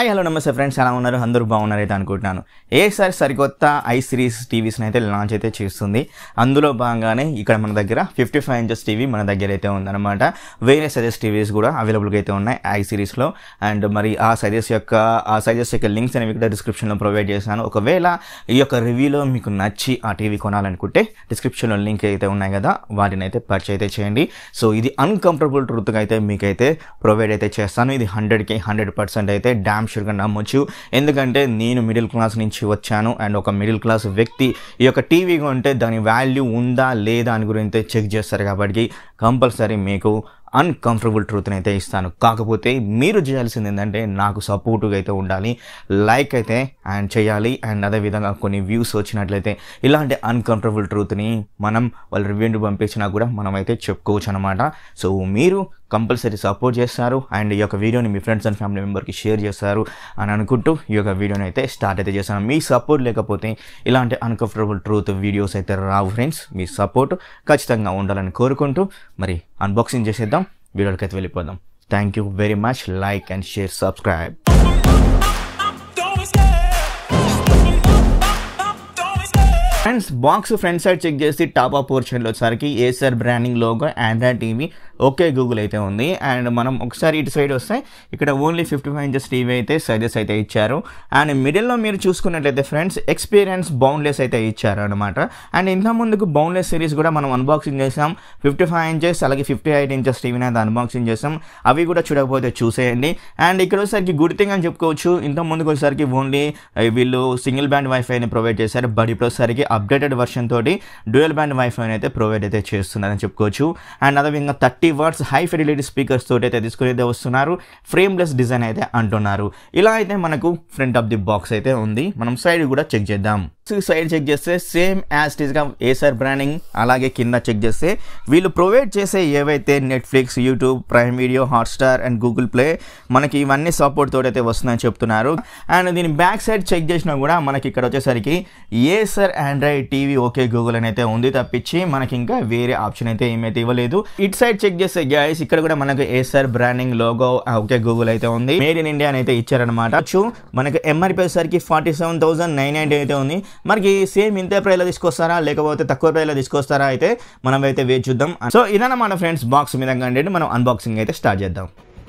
hi hello నమస్తే friends ఎలా ఉన్నారు అందరూ బాగున్నారైతే అనుకుంటున్నాను ఏసారి సరికొత్త ఐ సిరీస్ టీవీస్ని అయితే లాంచ్ అయితే చేస్తుంది అందులో భాగంగానే ఇక్కడ మన దగ్గర ఫిఫ్టీ ఫైవ్ ఇంచెస్ టీవీ మన దగ్గర అయితే ఉందన్నమాట వేరే సైజెస్ టీవీస్ కూడా అవైలబుల్గా అయితే ఉన్నాయి ఐ సిరీస్లో అండ్ మరి ఆ సైజెస్ యొక్క ఆ సైజెస్ యొక్క లింక్స్ అనేవి ఇక్కడ డిస్క్రిప్షన్లో ప్రొవైడ్ చేశాను ఒకవేళ ఈ యొక్క రివ్యూలో మీకు నచ్చి ఆ టీవీ కొనాలనుకుంటే డిస్క్రిప్షన్లో లింక్ అయితే ఉన్నాయి కదా వాటిని అయితే పర్చేజ్ అయితే చేయండి సో ఇది అన్కంఫర్టబుల్ ట్రూత్గా అయితే మీకైతే ప్రొవైడ్ అయితే చేస్తాను ఇది హండ్రెడ్కి హండ్రెడ్ పర్సెంట్ అయితే డ్యామ్ షూర్గా నమ్మొచ్చు ఎందుకంటే నేను మిడిల్ క్లాస్ నుంచి వచ్చాను అండ్ ఒక మిడిల్ క్లాస్ వ్యక్తి ఈ యొక్క టీవీ కొంటే దాని వాల్యూ ఉందా లేదా అని గురించి చెక్ చేస్తారు కాబట్టి కంపల్సరీ మీకు అన్కంఫర్టబుల్ ట్రూత్ని అయితే ఇస్తాను కాకపోతే మీరు చేయాల్సింది ఏంటంటే నాకు సపోర్టుగా అయితే ఉండాలి లైక్ అయితే అండ్ చేయాలి అండ్ అదేవిధంగా కొన్ని వ్యూస్ వచ్చినట్లయితే ఇలాంటి అన్కంఫర్టబుల్ ట్రూత్ని మనం వాళ్ళ రివ్యూని పంపించినా కూడా మనం అయితే చెప్పుకోవచ్చు అనమాట సో మీరు కంపల్సరీ సపోర్ట్ చేస్తారు అండ్ ఈ యొక్క వీడియోని మీ ఫ్రెండ్స్ అండ్ ఫ్యామిలీ మెంబర్కి షేర్ చేస్తారు అని అనుకుంటూ ఈ యొక్క వీడియోని అయితే స్టార్ట్ అయితే చేస్తాను మీ సపోర్ట్ లేకపోతే ఇలాంటి అన్కంఫర్టబుల్ ట్రూత్ వీడియోస్ అయితే రావు ఫ్రెండ్స్ మీ సపోర్ట్ ఖచ్చితంగా ఉండాలని కోరుకుంటూ మరి అన్బాక్సింగ్ చేసేద్దాం వీడియోకి అయితే వెళ్ళిపోదాం thank you very much like and share subscribe friends box front side check చేసి టాప్ అప్ పోర్షన్లో వచ్చేసరికి Acer branding logo Android TV okay Google అయితే ఉంది అండ్ మనం ఒకసారి ఇటు సైడ్ వస్తే ఇక్కడ only fifty five inches TV అయితే సైజెస్ అయితే ఇచ్చారు అండ్ మిడిల్లో మీరు చూసుకున్నట్లయితే ఫ్రెండ్స్ ఎక్స్పీరియన్స్ బౌండ్లెస్ అయితే ఇచ్చారు అనమాట అండ్ ఇంత ముందుకు బౌండ్లెస్ సిరీస్ కూడా మనం అన్బాక్సింగ్ చేసాం ఫిఫ్టీ ఫైవ్ ఇంచెస్ అలాగే ఫిఫ్టీ ఎయిట్ ఇంచెస్ టీవీని అయితే అన్బాక్సింగ్ చేసాం అవి కూడా చూడకపోతే చూసేయండి అండ్ ఇక్కడ వచ్చేసరికి గుడ్ థింగ్ అని చెప్పుకోవచ్చు ఇంత ముందుకు వచ్చేసరికి ఓన్లీ వీళ్ళు సింగిల్ బ్యాండ్ వైఫైని ప్రొవైడ్ చేశారు బట్ ఇప్పుడు వచ్చేసరికి అప్డేటెడ్ వర్షన్ తోటి డ్యూయల్ బ్యాండ్ వైఫై అయితే ప్రొవైడ్ అయితే చేస్తున్నారని చెప్పుకోవచ్చు అండ్ అదేవిధంగా thirty watts high fidelity speakers తోటి అయితే తీసుకుని అయితే వస్తున్నారు ఫ్రేమ్లెస్ డిజైన్ అయితే అంటున్నారు ఇలా అయితే మనకు ఫ్రంట్ ఆఫ్ ది బాక్స్ అయితే ఉంది మనం సైడ్ కూడా చెక్ చేద్దాం సైడ్ చెక్ చేస్తే సేమ్ యాజ్ గా ఏసర్ బ్రాండింగ్ అలాగే కింద చెక్ చేస్తే వీళ్ళు ప్రొవైడ్ చేసే ఏవైతే Netflix YouTube Prime Video Hotstar and Google Play మనకి ఇవన్నీ సపోర్ట్ తోటి అయితే వస్తుందని చెప్తున్నారు అండ్ దీని బ్యాక్ సైడ్ చెక్ చేసినా కూడా మనకి ఇక్కడ వచ్చేసరికి Acer Android TV okay Google అని అయితే ఉంది తప్పించి మనకి ఇంకా వేరే ఆప్షన్ అయితే ఏమైతే ఇవ్వలేదు ఇట్ సైడ్ చెక్ చేస్తే గ్యాస్ ఇక్కడ కూడా మనకు Acer branding logo okay Google అయితే ఉంది మేడ్ ఇన్ ఇండియా అని అయితే ఇచ్చారనమాట మనకి ఎంఆర్పీ వచ్చేసరికి forty seven thousand nine ninety అయితే ఉంది మనకి సేమ్ ఇంతే ప్రైస్లో తీసుకొస్తారా లేకపోతే తక్కువ ప్రైస్లో తీసుకొస్తారా అయితే మనం అయితే వేచి చూద్దాం సో ఇదన్నమాట ఫ్రెండ్స్ బాక్స్ మీద కంటే మనం అన్బాక్సింగ్ అయితే స్టార్ట్ చేద్దాం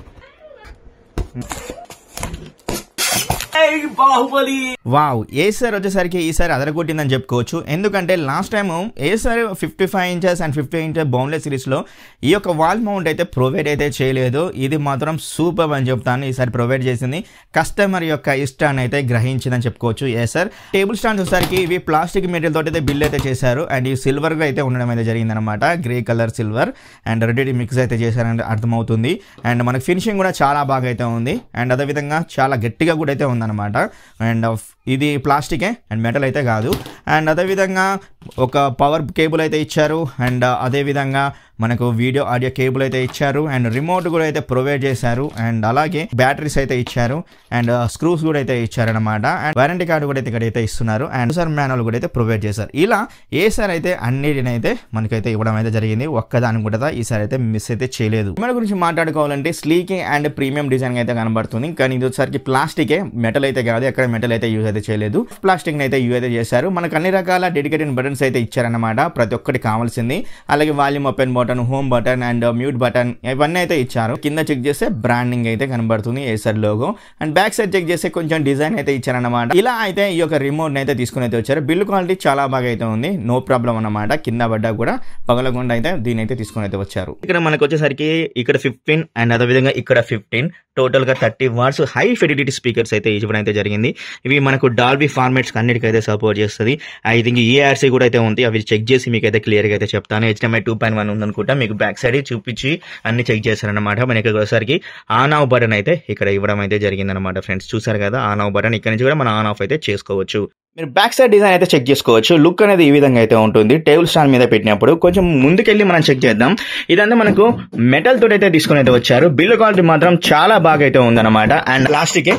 బాహుబలి వావ్ ఏసర్ వచ్చేసరికి ఈసారి అదరగొట్టిందని చెప్పుకోవచ్చు ఎందుకంటే last time Acer fifty five inches and fifty inches boundless సిరీస్లో ఈ యొక్క వాల్ మౌంట్ అయితే ప్రొవైడ్ అయితే చేయలేదు ఇది మాత్రం సూపర్ అని చెప్తాను ఈసారి ప్రొవైడ్ చేసింది కస్టమర్ యొక్క ఇష్టాన్ని అయితే గ్రహించిందని చెప్పుకోవచ్చు ఏసర్ టేబుల్ స్టాండ్స్ వచ్చేసరికి ఇవి ప్లాస్టిక్ మెటీరియల్ తోటి అయితే బిల్ అయితే చేశారు అండ్ ఈ సిల్వర్గా అయితే ఉండడం అయితే జరిగిందనమాట grey colour silver and red mix అయితే చేశారని అర్థమవుతుంది అండ్ మనకి ఫినిషింగ్ కూడా చాలా బాగా అయితే ఉంది అండ్ అదేవిధంగా చాలా గట్టిగా కూడా అయితే ఉందన్నమాట అండ్ ఇది ప్లాస్టికే అండ్ మెటల్ అయితే కాదు అండ్ అదేవిధంగా ఒక పవర్ కేబుల్ అయితే ఇచ్చారు అండ్ అదేవిధంగా మనకు వీడియో ఆడియో కేబుల్ అయితే ఇచ్చారు అండ్ రిమోట్ కూడా అయితే ప్రొవైడ్ చేశారు అండ్ అలాగే బ్యాటరీస్ అయితే ఇచ్చారు అండ్ స్క్రూస్ కూడా అయితే ఇచ్చారనమాట అండ్ వారంటీ కార్డు కూడా అయితే ఇక్కడ అయితే ఇస్తున్నారు అండ్ సార్ మాన్యువల్ కూడా అయితే ప్రొవైడ్ చేశారు ఇలా ఏ సార్ అయితే అన్నిటిని అయితే మనకైతే ఇవ్వడం అయితే జరిగింది ఒక్కదాని కూడా ఈసారి అయితే మిస్ అయితే చేయలేదు మన గురించి మాట్లాడుకోవాలంటే స్లీకి అండ్ ప్రీమియం డిజైన్ అయితే కనబడుతుంది కానీ ఇది వచ్చరికి ప్లాస్టికే మెటల్ అయితే కాదు ఎక్కడ మెటల్ అయితే యూజ్ అయితే చేయలేదు ప్లాస్టిక్ అయితే యూజ్ అయితే చేశారు మనకు అన్ని రకాల డెడికేటెడ్ బటన్స్ అయితే ఇచ్చారనమాట ప్రతి ఒక్కటి కావాల్సింది అలాగే volume open button home button and mute button ఇవన్నీ అయితే ఇచ్చారు కింద చెక్ చేస్తే బ్రాండింగ్ అయితే కనబడుతుంది Acer logo and back side check చేస్తే కొంచెం డిజైన్ అయితే ఇచ్చారనమాట ఇలా అయితే ఈ యొక్క రిమోట్ అయితే తీసుకుని అయితే వచ్చారు బిల్డ్ క్వాలిటీ చాలా బాగా అయితే ఉంది నో ప్రాబ్లం అనమాట కింద పడ్డా కూడా పగలకుండా అయితే దీని అయితే తీసుకుని అయితే వచ్చారు ఇక్కడ మనకు వచ్చేసరికి ఇక్కడ ఫిఫ్టీన్ అండ్ అదేవిధంగా ఇక్కడ ఫిఫ్టీన్ టోటల్ గా thirty watts high fidelity speakers అయితే ఇవ్వడం అయితే జరిగింది ఇవి మనకు డాల్బీ ఫార్మాట్స్ అన్నిటికీ అయితే సపోర్ట్ చేస్తుంది ఐ థింక్ ఈఆర్సీ కూడా అయితే ఉంది అవి చెక్ చేసి మీకు అయితే క్లియర్ గా అయితే చెప్తాను హెచ్ఎంఐ టూ పాయింట్ వన్ ఉందనుకుంటా మీకు బ్యాక్ సైడ్ చూపించి అన్ని చెక్ చేశారనమాట మనకి ఒకసారికి ఆన్ ఆఫ్ బటన్ అయితే ఇక్కడ ఇవ్వడం అయితే జరిగిందనమాట ఫ్రెండ్స్ చూసారు కదా ఆన్ ఆఫ్ బటన్ ఇక్కడ నుంచి కూడా మనం ఆన్ ఆఫ్ అయితే చేసుకోవచ్చు మీరు బ్యాక్ సైడ్ డిజైన్ అయితే చెక్ చేసుకోవచ్చు లుక్ అనేది ఈ విధంగా అయితే ఉంటుంది టేబుల్ స్టాండ్ మీద పెట్టినప్పుడు కొంచెం ముందుకెళ్ళి మనం చెక్ చేద్దాం ఇదంతా మనకు మెటల్ తోటి అయితే తీసుకుని అయితే వచ్చారు బిల్డ్ క్వాలిటీ మాత్రం చాలా బాగా అయితే ఉందన్నమాట అండ్ ప్లాస్టిక్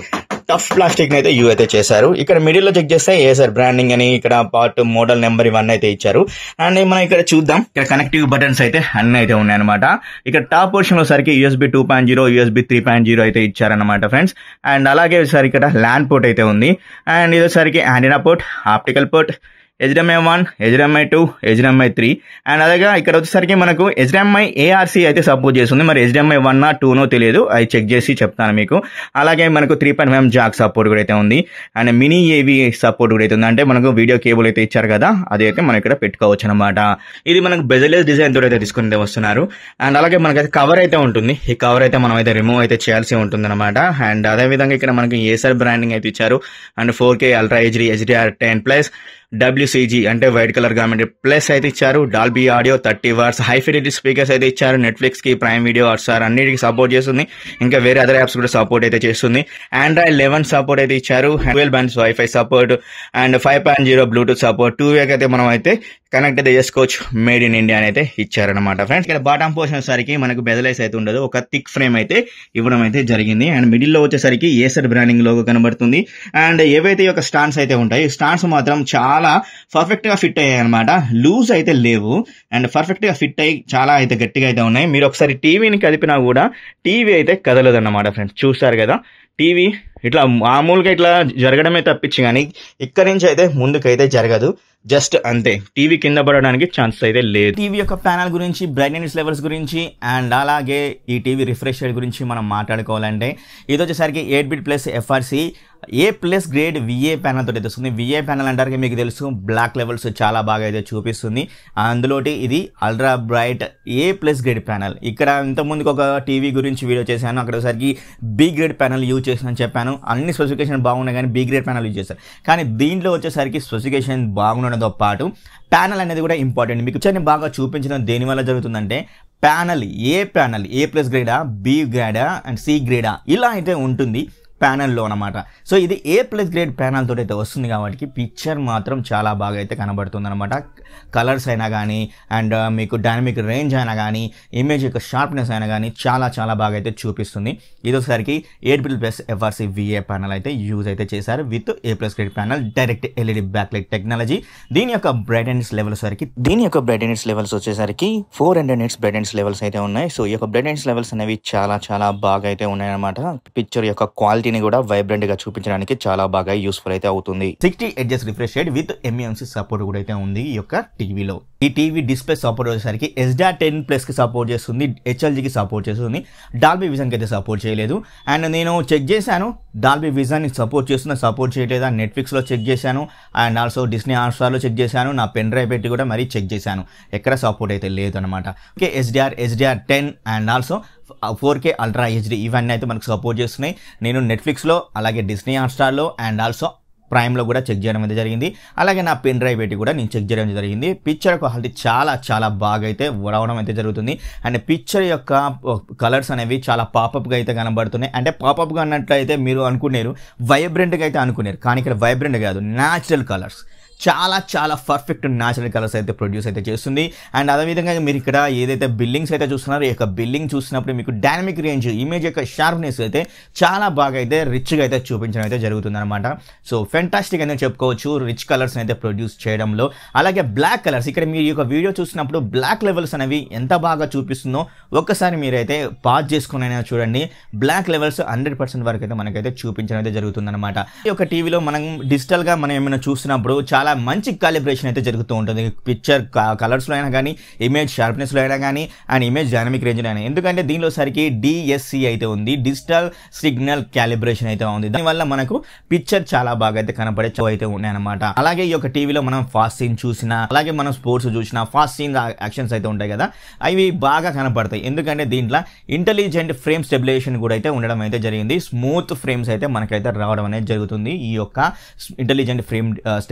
టఫ్ ప్లాస్టిక్ అయితే యూ అయితే చేశారు ఇక్కడ మిడిల్ లో చెక్ చేస్తే ఏసర్ బ్రాండింగ్ అని ఇక్కడ పార్ట్ మోడల్ నెంబర్ ఇవన్నీ అయితే ఇచ్చారు అండ్ మనం ఇక్కడ చూద్దాం ఇక్కడ కనెక్టివ్ బటన్స్ అయితే అన్ని అయితే ఉన్నాయన్నమాట ఇక్కడ టాప్ పోర్షన్ లో సరికి USB two point zero USB three point zero అయితే ఇచ్చారన్నమాట ఫ్రెండ్స్ అండ్ అలాగే సరి ఇక్కడ ల్యాండ్ పోర్ట్ అయితే ఉంది అండ్ ఇదోసరికి antenna port optical port HDMI one HDMI two HDMI three and అలాగే ఇక్కడ వచ్చేసరికి మనకు హెచ్డిఎంఐ ఏఆర్సీ అయితే సపోర్ట్ చేస్తుంది మరి హెచ్డిఎంఐ వన్ నా టూనో తెలియదు అది చెక్ చేసి చెప్తాను మీకు అలాగే మనకు three point five jack support కూడా అయితే ఉంది అండ్ మినీ ఏవి సపోర్ట్ కూడా అయితే ఉంది అంటే మనకు వీడియో కేబుల్ అయితే ఇచ్చారు కదా అది అయితే మనం ఇక్కడ పెట్టుకోవచ్చు అనమాట ఇది మనకు బెజలెస్ డిజైన్ తోటి అయితే తీసుకుని వస్తున్నారు అండ్ అలాగే మనకైతే కవర్ అయితే ఉంటుంది ఈ కవర్ అయితే మనం అయితే రిమూవ్ అయితే చేయాల్సి ఉంటుంది అనమాట అండ్ అదే విధంగా ఇక్కడ మనకి ఏసర్ బ్రాండింగ్ అయితే ఇచ్చారు and four K ultra HD HDR ten plus WCG అంటే వైట్ కలర్ గామెంట్ ప్లస్ అయితే ఇచ్చారు Dolby audio thirty watts high fidelity speakers అయితే ఇచ్చారు నెట్ఫ్లిక్స్ కి ప్రైమ్ వీడియో హాట్స్టార్ అన్నిటికి సపోర్ట్ చేస్తుంది ఇంకా వేరే అదర్ యాప్స్ కూడా సపోర్ట్ అయితే చేస్తుంది ఆండ్రాయిడ్ లెవెన్ సపోర్ట్ అయితే ఇచ్చారు twelve bands wifi support and five point zero bluetooth support to wake అయితే మనం అయితే కనెక్ట్ అయితే చేసుకోవచ్చు మేడ్ ఇన్ ఇండియా అని అయితే ఇచ్చారనమాట ఫ్రెండ్స్ ఇక్కడ బాటమ్ పోర్షన్ వచ్చేసరికి మనకు బెదలైస్ అయితే ఉండదు ఒక థిక్ ఫ్రేమ్ అయితే ఇవ్వడం అయితే జరిగింది అండ్ మిడిల్ లో వచ్చేసరికి ఏసర్ బ్రాండింగ్ లోగో కనబడుతుంది అండ్ ఏవైతే ఈ యొక్క స్టాండ్స్ అయితే ఉంటాయి స్టాండ్స్ మాత్రం చాలా పర్ఫెక్ట్ గా ఫిట్ అయ్యాయి అనమాట లూజ్ అయితే లేవు అండ్ పర్ఫెక్ట్ గా ఫిట్ అయ్యి చాలా అయితే గట్టిగా అయితే ఉన్నాయి మీరు ఒకసారి టీవీని కదిపినా కూడా టీవీ అయితే కదలదు అన్నమాట ఫ్రెండ్స్ చూస్తారు కదా టీవీ ఇట్లా మామూలుగా ఇట్లా జరగడమే తప్పించి కానీ ఇక్కడి నుంచి అయితే ముందుకైతే జరగదు జస్ట్ అంతే టీవీ కింద పడడానికి ఛాన్స్ అయితే లేదు టీవీ యొక్క ప్యానల్ గురించి బ్రైట్నెస్ లెవెల్స్ గురించి అండ్ అలాగే ఈ టీవీ రిఫ్రెష్ రేట్ గురించి మనం మాట్లాడుకోవాలంటే ఇది వచ్చేసరికి eight bit plus FRC A plus grade VA panel తోటి అయితే వస్తుంది విఏ ప్యానల్ అంటారు మీకు తెలుసు బ్లాక్ లెవెల్స్ చాలా బాగా అయితే చూపిస్తుంది అందులోటి ఇది ultra bright A plus grade panel ఇక్కడ ఇంతకుముందుకు ఒక టీవీ గురించి వీడియో చేశాను అక్కడ ఒకసారికి బి గ్రేడ్ ప్యానల్ యూజ్ చేసాను చెప్పాను అన్ని స్పెసిఫికేషన్ బాగున్నాయి కానీ బి గ్రేడ్ ప్యానల్ యూజ్ చేశారు కానీ దీంట్లో వచ్చేసరికి స్పెసిఫికేషన్ బాగుండడంతో పాటు ప్యానల్ అనేది కూడా ఇంపార్టెంట్ మీకు వచ్చని బాగా చూపించడం దేనివల్ల జరుగుతుందంటే panel A panel A plus గ్రేడా బి గ్రేడా అండ్ సి గ్రేడా ఇలా అయితే ఉంటుంది ప్యానల్లో అనమాట సో ఇది ఏ ప్లస్ గ్రేడ్ ప్యానల్ తోటి అయితే వస్తుంది కాబట్టి పిక్చర్ మాత్రం చాలా బాగా అయితే కనబడుతుంది అనమాట కలర్స్ అయినా కానీ అండ్ మీకు డైనమిక్ రేంజ్ అయినా కానీ ఇమేజ్ యొక్క షార్ప్నెస్ అయినా కానీ చాలా చాలా బాగా అయితే చూపిస్తుంది ఇది ఒకసారికి eight bit plus FRC VA panel అయితే యూజ్ అయితే చేశారు with A plus grade panel direct LED back light technology దీని యొక్క బ్రైట్నెస్ లెవెల్స్ వరకు దీని యొక్క బ్రైట్నెస్ లెవెల్స్ వచ్చేసరికి four hundred nits brightness levels అయితే ఉన్నాయి సో ఈ యొక్క బ్రైట్నెస్ లెవెల్స్ అనేవి చాలా చాలా బాగా అయితే ఉన్నాయన్నమాట పిక్చర్ యొక్క క్వాలిటీని కూడా వైబ్రెంట్ గా చూపించడానికి చాలా బాగా యూస్ఫుల్ అయితే అవుతుంది sixty hertz refresh rate with MEMC support కూడా అయితే ఉంది ఈ యొక్క టీవీలో ఈ టీవీ డిస్ప్లే సపోర్ట్ వచ్చేసరికి ఎస్డా టెన్ ప్లస్ కి సపోర్ట్ చేస్తుంది హెచ్ఎల్జీకి సపోర్ట్ చేస్తుంది డాల్బీ విజన్ కి అయితే సపోర్ట్ చేయలేదు అండ్ నేను చెక్ చేశాను డాల్బీ విజన్ సపోర్ట్ చేస్తున్నా సపోర్ట్ చేయలేదా నెట్ఫ్లిక్స్ లో చెక్ చేశాను అండ్ ఆల్సో డిస్నీ హాట్స్టార్ లో చెక్ చేశాను నా పెన్ డ్రైవ్ పెట్టి కూడా మరీ చెక్ చేశాను ఎక్కడ సపోర్ట్ అయితే లేదు అనమాట okay SDR SDR ten and also four K ultra HD ఇవన్నీ అయితే మనకు సపోర్ట్ చేస్తున్నాయి నేను నెట్ఫ్లిక్స్లో అలాగే డిస్నీ హాట్స్టార్లో అండ్ ఆల్సో ప్రైమ్లో కూడా చెక్ చేయడం అయితే జరిగింది అలాగే నా పెన్ డ్రైవ్ పెట్టి కూడా నేను చెక్ చేయడం జరిగింది పిక్చర్ క్వాలిటీ చాలా చాలా బాగా అయితే రావడం అయితే జరుగుతుంది అండ్ పిక్చర్ యొక్క కలర్స్ అనేవి చాలా పాపప్గా అయితే కనబడుతున్నాయి అంటే పాపప్గా అన్నట్లయితే మీరు అనుకునేరు వైబ్రెంట్గా అయితే అనుకునేరు కానీ ఇక్కడ వైబ్రెంట్ కాదు న్యాచురల్ కలర్స్ చాలా చాలా పర్ఫెక్ట్ న్యాచురల్ కలర్స్ అయితే ప్రొడ్యూస్ అయితే చేస్తుంది అండ్ అదేవిధంగా మీరు ఇక్కడ ఏదైతే బిల్డింగ్స్ అయితే చూస్తున్నారో ఈ యొక్క బిల్డింగ్ చూసినప్పుడు మీకు డైనమిక్ రేంజ్ ఇమేజ్ యొక్క షార్ప్నెస్ అయితే చాలా బాగా అయితే రిచ్గా అయితే చూపించడం అయితే జరుగుతుంది అనమాట సో ఫెంటాస్టిక్ అనేది చెప్పుకోవచ్చు రిచ్ కలర్స్ అయితే ప్రొడ్యూస్ చేయడంలో అలాగే బ్లాక్ కలర్స్ ఇక్కడ మీరు ఈ యొక్క వీడియో చూసినప్పుడు బ్లాక్ లెవెల్స్ అనేవి ఎంత బాగా చూపిస్తుందో ఒక్కసారి మీరైతే పాజ్ చేసుకుని అయినా చూడండి బ్లాక్ లెవెల్స్ హండ్రెడ్ పర్సెంట్ వరకు అయితే మనకైతే చూపించడం అయితే జరుగుతుంది అనమాట ఈ యొక్క టీవీలో మనం డిజిటల్గా మనం ఏమైనా చూసినప్పుడు చాలా మంచి కాలిబ్రేషన్ అయితే జరుగుతూ ఉంటుంది పిక్చర్ కలర్స్లో అయినా కానీ ఇమేజ్ షార్ప్నెస్లో అయినా కానీ అండ్ ఇమేజ్ డైనమిక్ రేంజ్ అయినా ఎందుకంటే దీనిలో సరికి డిఎస్సి అయితే ఉంది డిజిటల్ సిగ్నల్ క్యాలిబ్రేషన్ అయితే ఉంది దానివల్ల మనకు పిక్చర్ చాలా బాగా అయితే కనపడే అయితే ఉన్నాయన్నమాట అలాగే ఈ యొక్క టీవీలో మనం ఫాస్ట్ సీన్ చూసినా అలాగే మనం స్పోర్ట్స్ చూసినా ఫాస్ట్ సీన్ యాక్షన్స్ అయితే ఉంటాయి కదా అవి బాగా కనపడతాయి ఎందుకంటే దీంట్లో ఇంటెలిజెంట్ ఫ్రేమ్ స్టెబిలైజేషన్ కూడా అయితే ఉండడం అయితే జరిగింది స్మూత్ ఫ్రేమ్స్ అయితే మనకైతే రావడం అనేది జరుగుతుంది ఈ యొక్క ఇంటెలిజెంట్ ఫ్రేమ్ స్టెబిలైజేషన్ ద్వారా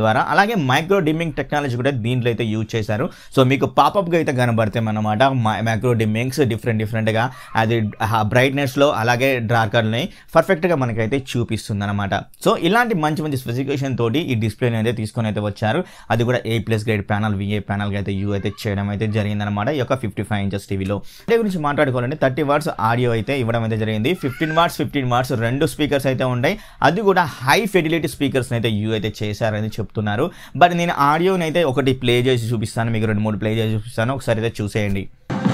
ద్వారా అలాగే మైక్రో డిమ్మింగ్ టెక్నాలజీ కూడా దీంట్లో అయితే యూజ్ చేశారు సో మీకు పాపప్గా అయితే కనబడతాయి అన్నమాట మైక్రో డిమ్మింగ్స్ డిఫరెంట్ డిఫరెంట్గా అది బ్రైట్నెస్లో అలాగే డార్కర్ని పర్ఫెక్ట్గా మనకైతే చూపిస్తుంది అనమాట సో ఇలాంటి మంచి మంచి స్పెసిఫికేషన్ తోటి ఈ డిస్ప్లేని అయితే తీసుకొని అయితే వచ్చారు అది కూడా A plus grade panel VA ప్యానల్గా అయితే యూ అయితే చేయడం అయితే జరిగిందనమాట ఈ యొక్క ఫిఫ్టీ ఫైవ్ ఇంచెస్ టీవీలో అదే గురించి మాట్లాడుకోవాలంటే థర్టీ వాట్స్ ఆడియో అయితే ఇవ్వడం అయితే జరిగింది ఫిఫ్టీన్ వాట్స్ ఫిఫ్టీన్ వాట్స్ రెండు స్పీకర్స్ అయితే ఉంటాయి అది కూడా హై ఫెడిలిటీ స్పీకర్స్ అయితే యూ అయితే చేశారని చెప్తున్నారు బట్ నేను ఆడియోని అయితే ఒకటి ప్లే చేసి చూపిస్తాను మీకు రెండు మూడు ప్లే చేసి చూపిస్తాను ఒకసారి అయితే చూసేయండి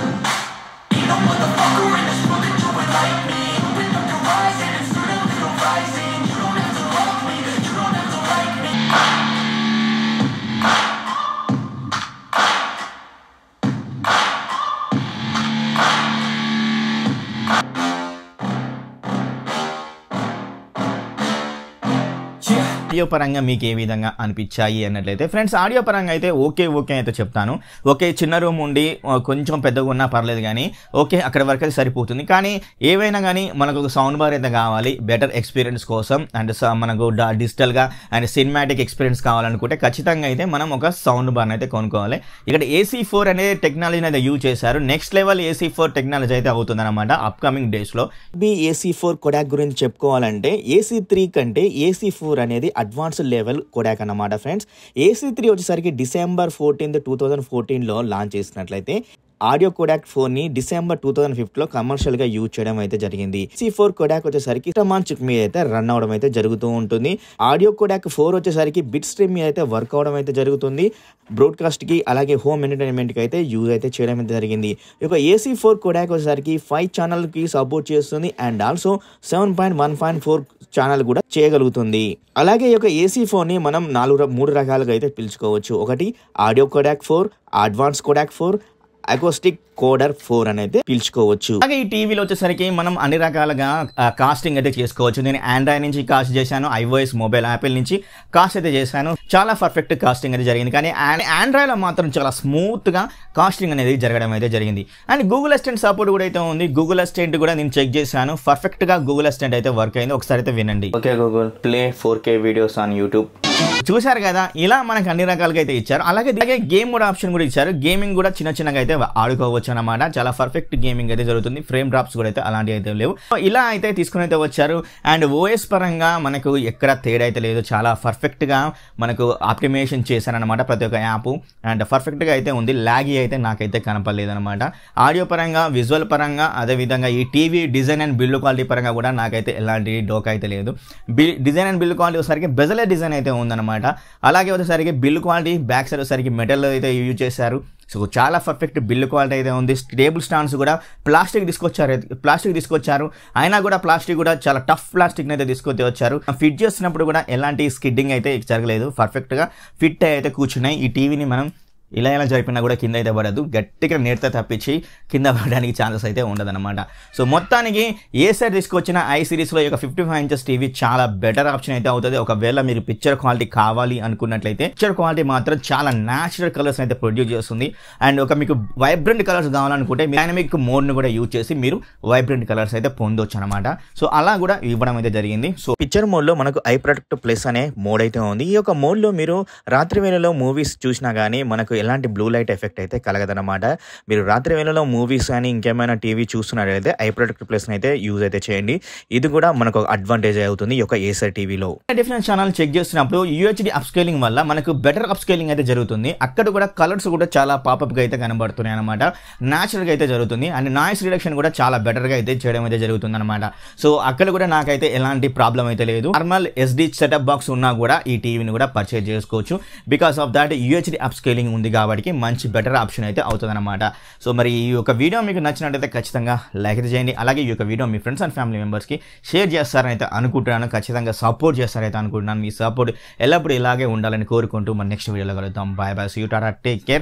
ఆడియో పరంగా మీకు ఏ విధంగా అనిపించాయి అన్నట్లయితే ఫ్రెండ్స్ ఆడియో పరంగా అయితే ఓకే ఓకే అయితే చెప్తాను ఓకే చిన్న రూమ్ ఉండి ఆ, కొంచెం పెద్దగా ఉన్నా పర్లేదు కానీ ఓకే అక్కడ వరకు అయితే సరిపోతుంది కానీ ఏవైనా కానీ మనకు ఒక సౌండ్ బార్ అయితే కావాలి బెటర్ ఎక్స్పీరియన్స్ కోసం అండ్ స- మనకు డా- డిజిటల్గా అండ్ సినిమాటిక్ ఎక్స్పీరియన్స్ కావాలనుకుంటే ఖచ్చితంగా అయితే మనం ఒక సౌండ్ బార్ అయితే కొనుక్కోవాలి ఇక్కడ ఏసీ ఫోర్ అనే టెక్నాలజీని అయితే యూజ్ చేశారు next level AC four technology అయితే అవుతుంది అనమాట అప్కమింగ్ డేస్లో బి ఏసీ ఫోర్ కొడాక్ గురించి చెప్పుకోవాలంటే ఏసీ త్రీ కంటే ఏసీ ఫోర్ అనేది అడ్వాన్స్డ్ లెవెల్ కొడాక్ అన్నమాట ఫ్రెండ్స్ ఏసీ త్రీ వచ్చేసరికి డిసెంబర్ ఫోర్టీన్త్ టూ థౌజండ్ ఫోర్టీన్లో లాంచ్ చేసినట్లయితే ఆడియో కొడాక్ ఫోన్ ని డిసెంబర్ టూ థౌసండ్ ఫిఫ్త్ లో కమర్షియల్ గా యూజ్ చేయడం అయితే జరిగింది సి ఫోర్ కొడాక్ వచ్చేసరికి టమాన్ చిప్ మీద అయితే రన్ అవడం అయితే జరుగుతూ ఉంటుంది ఆడియో కొడాక్ ఫోర్ వచ్చేసరికి బిట్ స్ట్రీమ్ మీద అయితే వర్క్ అవడం అయితే జరుగుతుంది బ్రాడ్కాస్ట్ కి అలాగే హోమ్ ఎంటర్టైన్మెంట్ కి అయితే యూజ్ అయితే చేయడం అయితే జరిగింది ఇక ఏసీ ఫోర్ కొడాక్ వచ్చేసరికి ఫైవ్ ఛానల్ కి సపోర్ట్ చేస్తుంది and also seven point one point four channel కూడా చేయగలుగుతుంది అలాగే ఈ యొక్క ఏసీ ఫోన్ ని మనం నాలుగు ర- మూడు రకాలుగా అయితే పిలుచుకోవచ్చు ఒకటి audio codec four advance codec four acoustic coder four అనేది పిలుచుకోవచ్చు అలాగే ఈ టీవీలో వచ్చేసరికి మనం అన్ని రకాలుగా ఆ, కాస్టింగ్ అయితే చేసుకోవచ్చు నేను ఆండ్రాయిడ్ నుంచి కాస్ట్ చేశాను ఐఓఎస్ మొబైల్ యాపిల్ నుంచి కాస్ట్ అయితే చేశాను చాలా పర్ఫెక్ట్ కాస్టింగ్ అయితే జరిగింది కానీ ఆండ్రాయిడ్లో మాత్రం చాలా స్మూత్గా కాస్టింగ్ అనేది జరగడం అయితే జరిగింది అండ్ గూగుల్ అసిస్టెంట్ సపోర్ట్ కూడా అయితే ఉంది గూగుల్ అసిస్టెంట్ కూడా నేను చెక్ చేశాను పర్ఫెక్ట్గా గూగుల్ అసిస్టెంట్ అయితే వర్క్ అయింది ఒకసారి అయితే వినండి okay Google play four K videos on YouTube చూశారు కదా ఇలా మనకు అన్ని రకాలుగా అయితే ఇచ్చారు అలాగే అలాగే గేమ్ కూడా ఆప్షన్ కూడా ఇచ్చారు గేమింగ్ కూడా చిన్న చిన్నగా అయితే ఆడుకోవచ్చు అనమాట చాలా పర్ఫెక్ట్ గేమింగ్ అయితే జరుగుతుంది ఫ్రేమ్ డ్రాప్స్ కూడా అయితే అలాంటివి అయితే లేవు సో ఇలా అయితే తీసుకుని అయితే వచ్చారు అండ్ ఓఎస్ పరంగా మనకు ఎక్కడ తేడా అయితే లేదు చాలా పర్ఫెక్ట్ గా మనకు ఆప్టిమేషన్ చేశారనమాట ప్రతి ఒక్క యాప్ అండ్ పర్ఫెక్ట్ గా అయితే ఉంది లాగి అయితే నాకైతే కనపడలేదు అనమాట ఆడియో పరంగా విజువల్ పరంగా అదే విధంగా ఈ TV design and build quality పరంగా కూడా నాకైతే ఎలాంటి డోకా అయితే లేదు బి- డిజైన్ అండ్ బిల్డ్ క్వాలిటీ వచ్చేసరికి బెజలే డిజైన్ అయితే ఉందన్నమాట అలాగే వచ్చేసరికి బిల్డ్ క్వాలిటీ బ్యాక్ సైడ్ వచ్చేసరికి మెటల్ అయితే యూజ్ చేశారు సో చాలా పర్ఫెక్ట్ బిల్డ్ క్వాలిటీ అయితే ఉంది టేబుల్ స్టాండ్స్ కూడా ప్లాస్టిక్ తీసుకొచ్చారు ప్లాస్టిక్ తీసుకొచ్చారు అయినా కూడా ప్లాస్టిక్ కూడా చాలా టఫ్ ప్లాస్టిక్ అయితే తీసుకొచ్చి వచ్చారు ఫిట్ చేస్తున్నప్పుడు కూడా ఎలాంటి స్కిడ్డింగ్ అయితే జరగలేదు పర్ఫెక్ట్గా ఫిట్ అయితే కూర్చున్నాయి ఈ టీవీని మనం ఇలా ఇలా జరిపినా కూడా కింద అయితే పడదు గట్టిగా నేర్త తప్పించి కింద పడడానికి ఛాన్సెస్ అయితే ఉండదన్నమాట సో మొత్తానికి ఏ సైడ్ తీసుకొచ్చిన ఐ సిరీస్లో ఈ యొక్క ఫిఫ్టీ ఫైవ్ ఇంచెస్ టీవీ చాలా బెటర్ ఆప్షన్ అయితే అవుతుంది ఒకవేళ మీరు పిక్చర్ క్వాలిటీ కావాలి అనుకున్నట్లయితే పిక్చర్ క్వాలిటీ మాత్రం చాలా న్యాచురల్ కలర్స్ అయితే ప్రొడ్యూస్ చేస్తుంది అండ్ ఒక మీకు వైబ్రెంట్ కలర్స్ కావాలనుకుంటే డైనమిక్ మోడ్ని కూడా యూజ్ చేసి మీరు వైబ్రెంట్ కలర్స్ అయితే పొందొచ్చు అనమాట సో అలా కూడా ఇవ్వడం అయితే జరిగింది సో పిక్చర్ మోడ్ లో మనకు ఐ ప్రొటెక్ట్ ప్లస్ అనే మోడ్ అయితే ఉంది ఈ యొక్క మోడ్ లో మీరు రాత్రి వేళలో మూవీస్ చూసినా గానీ మనకు ఎలాంటి బ్లూ లైట్ ఎఫెక్ట్ అయితే కలగదన్నమాట మీరు రాత్రి వేళలో మూవీస్ కానీ ఇంకేమైనా టీవీ చూస్తున్నట్లయితే ఐ ప్రొటెక్ట్ ప్లస్ అయితే యూజ్ అయితే చేయండి ఇది కూడా మనకు అడ్వాంటేజ్ అవుతుంది ఈ యొక్క ఏసర్ టీవీలో డిఫరెంట్ ఛానల్ చెక్ చేస్తున్నప్పుడు యూహెచ్డి అప్స్కేలింగ్ వల్ల మనకు బెటర్ అప్స్కేలింగ్ అయితే జరుగుతుంది అక్కడ కూడా కలర్స్ కూడా చాలా పాపప్ గా అయితే కనబడుతున్నాయి అనమాట న్యాచురల్ గా అయితే జరుగుతుంది అండ్ నాయిస్ రిడక్షన్ కూడా చాలా బెటర్ గా అయితే చేయడం అయితే జరుగుతుంది అనమాట సో అక్కడ కూడా నాకైతే ఎలాంటి ప్రాబ్లం అయితే లేదు నార్మల్ ఎస్డి సెటప్ బాక్స్ ఉన్నా కూడా ఈ టీవీని కూడా పర్చేజ్ చేసుకోవచ్చు because of that UHD upscaling ఉంది కాబట్టి మంచి బెటర్ ఆప్షన్ అయితే అవుతుంది అనమాట సో మరి ఈ యొక్క వీడియో మీకు నచ్చినట్టయితే ఖచ్చితంగా లైక్ అయితే చేయండి అలాగే ఈ యొక్క వీడియో మీ ఫ్రెండ్స్ అండ్ ఫ్యామిలీ మెంబర్స్కి షేర్ చేస్తారని అయితే అనుకుంటున్నాను ఖచ్చితంగా సపోర్ట్ చేస్తారైతే అనుకుంటున్నాను మీ సపోర్ట్ ఎల్లప్పుడూ ఇలాగే ఉండాలని కోరుకుంటూ మన నెక్స్ట్ వీడియోలో కలుద్దాం బాయ్ బాయ్ సూ టాటా టేక్ కేర్